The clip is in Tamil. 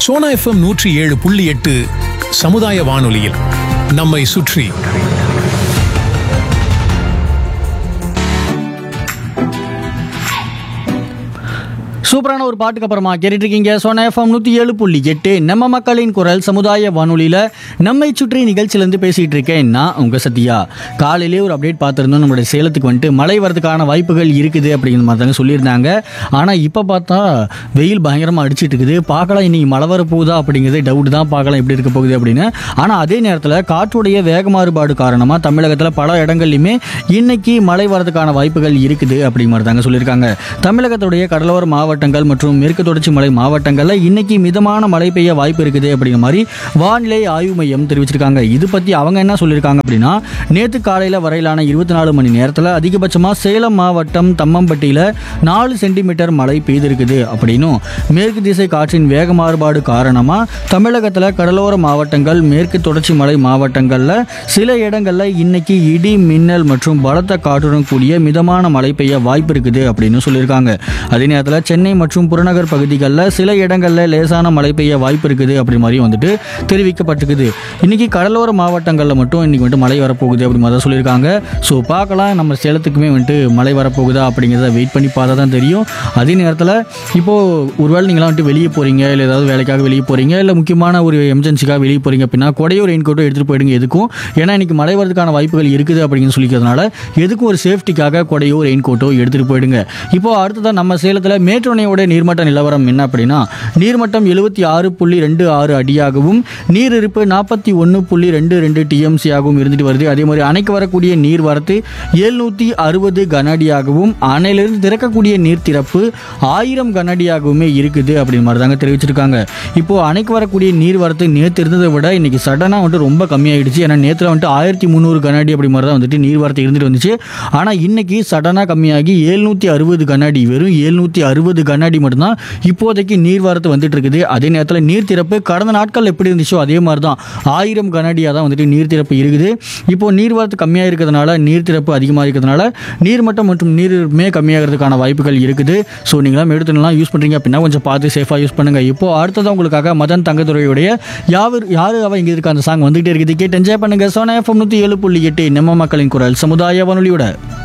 சோனா எஃப்எம் நூற்றி ஏழு புள்ளி எட்டு சமுதாய வானொலியில் நம்மை சுற்றி சூப்பரான ஒரு பாட்டுக்கு அப்புறமா கேட்டுட்டு இருக்கீங்க சோனா எஃப்எம் நூற்றி ஏழு புள்ளி எட்டு நம்ம மக்களின் குரல் சமுதாய வானொலியில் நம்மை சுற்றி நிகழ்ச்சியிலேருந்து பேசிகிட்டு இருக்கேன் நான் உங்கள் சத்யா காலையிலே ஒரு அப்டேட் பார்த்துருந்தோம் நம்மளுடைய சேலத்துக்கு வந்துட்டு மழை வரதுக்கான வாய்ப்புகள் இருக்குது அப்படிங்கிற மாதிரி தாங்க சொல்லியிருந்தாங்க ஆனால் இப்போ பார்த்தா வெயில் பயங்கரமாக அடிச்சிட்டு இருக்குது பார்க்கலாம் இன்னைக்கு மழை வர போகுதா அப்படிங்கிறது டவுட் தான் பார்க்கலாம் எப்படி இருக்க போகுது அப்படின்னு ஆனால் அதே நேரத்தில் காற்றுடைய வேக மாறுபாடு காரணமாக தமிழகத்தில் பல இடங்கள்லையுமே இன்னைக்கு மழை வரதுக்கான வாய்ப்புகள் இருக்குது அப்படிங்கிற மாதிரி தாங்க சொல்லியிருக்காங்க தமிழகத்துடைய கடலோர மாவட்டங்கள் மற்றும் மேற்கு தொடர்ச்சி மலை மாவட்டங்களில் இன்னைக்கு மிதமான மழை பெய்ய வாய்ப்பு இருக்குது அப்படிங்கிற மாதிரி வானிலை ஆய்வு மையம் தெரிவிச்சிருக்காங்க இது பற்றி அவங்க என்ன சொல்லியிருக்காங்க அப்படின்னா நேற்று காலையில் வரையிலான இருபத்தி நாலு மணி நேரத்தில் அதிகபட்சமாக சேலம் மாவட்டம் தம்மம்பட்டியில் நாலு சென்டிமீட்டர் மழை பெய்திருக்குது அப்படின்னும் மேற்கு திசை காற்றின் வேக மாறுபாடு காரணமாக தமிழகத்தில் கடலோர மாவட்டங்கள் மேற்கு தொடர்ச்சி மலை மாவட்டங்களில் சில இடங்களில் இன்னைக்கு இடி மின்னல் மற்றும் பலத்த காற்றுடன் கூடிய மிதமான மழை பெய்ய வாய்ப்பு இருக்குது அப்படின்னு சொல்லியிருக்காங்க அதே நேரத்தில் சென்னை மற்றும் புறநகர் பகுதிகளில் சில இடங்களில் லேசான மழை பெய்ய வாய்ப்பு இருக்குது அப்படி மாதிரி வந்துட்டு தெரிவிக்கப்பட்டிருக்குது இன்னைக்கு கடலோர மாவட்டங்களில் மட்டும் இன்னைக்கு வந்துட்டு மழை வரப்போகுது அப்படி மாதிரி தான் சொல்லியிருக்காங்க ஸோ பார்க்கலாம் நம்ம சேலத்துக்குமே வந்துட்டு மழை வரப்போகுதா அப்படிங்கிறத வெயிட் பண்ணி பார்த்தா தான் தெரியும் அதே நேரத்தில் இப்போது ஒருவேளை நீங்களாம் வந்துட்டு வெளியே போகிறீங்க இல்லை ஏதாவது வேலைக்காக வெளியே போகிறீங்க இல்லை முக்கியமான ஒரு எமர்ஜென்சிக்காக வெளியே போகிறீங்க அப்படின்னா கொடையோ ரெயின் கோட்டோ எடுத்துகிட்டு போயிடுங்க எதுக்கும் ஏன்னா இன்னைக்கு மழை வரதுக்கான வாய்ப்புகள் இருக்குது அப்படின்னு சொல்லிக்கிறதுனால எதுக்கும் ஒரு சேஃப்டிக்காக கொடையோ ரெயின் கோட்டோ எடுத்துகிட்டு போயிடுங்க இப்போ அடுத்ததான் நம்ம சேலத்தில் மேட்டூணையோட நீர்மட்ட நிலவரம் என்ன அப்படின்னா நீர்மட்டம் எழுபத்தி ஆறு புள்ளி ரெண்டு ஆறு அடியாகவும் நீர் இருப்பு நாற்பத்தி ஒன்று புள்ளி ரெண்டு ரெண்டு டிஎம்சி ஆகவும் இருந்துட்டு வருது அதே மாதிரி அணைக்கு வரக்கூடிய நீர் வரத்து எழுநூற்றி அறுபது கன அடியாகவும் அணையிலிருந்து திறக்கக்கூடிய நீர் திறப்பு ஆயிரம் கன அடியாகவுமே இருக்குது அப்படின்னு மாதிரி தாங்க தெரிவிச்சிருக்காங்க இப்போ அணைக்கு வரக்கூடிய நீர் வரத்து நேற்று இருந்ததை விட இன்னைக்கு சடனாக வந்துட்டு ரொம்ப கம்மியாயிடுச்சு ஏன்னா நேற்றுல வந்துட்டு ஆயிரத்தி முந்நூறு கன அடி அப்படி மாதிரி தான் வந்துட்டு நீர் வரத்து இருந்துட்டு வந்துச்சு ஆனால் இன்னைக்கு சடனாக கம்மியாகி எழுநூற்றி அறுபது கன அடி வெறும் எழுநூற்றி அறுபது கன அடி மட்டும்தான் இப்போதைக்கு நீர் வரத்து வந்துட்டு இருக்குது அதே நேரத்தில் நீர் திறப்பு கடந்த நாட்கள் எப்படி இருந்துச்சோ அதே மாதிரி தான் ஆயிரம் கன அடியாக தான் வந்துட்டு நீர் திறப்பு இருக்குது இப்போ நீர் வரத்து கம்மியாக இருக்கிறதுனால நீர் திறப்பு அதிகமாக இருக்கிறதுனால நீர்மட்டம் மற்றும் நீருமே கம்மியாகிறதுக்கான வாய்ப்புகள் இருக்குது ஸோ நீங்களாம் எடுத்துலாம் யூஸ் பண்ணுறீங்க அப்படின்னா கொஞ்சம் பார்த்து சேஃபாக யூஸ் பண்ணுங்கள் இப்போ அடுத்ததான் உங்களுக்காக மதன் தங்கத்துறையுடைய யாவர் யாரு அவ இங்கே இருக்க அந்த சாங் வந்துகிட்டே இருக்குது கேட்டு என்ஜாய் பண்ணுங்கள் சோனா எஃப்எம் நூற்றி ஏழு புள்ளி எட்டு நம்ம மக்களின் குரல் சமுதாய வானொலியோட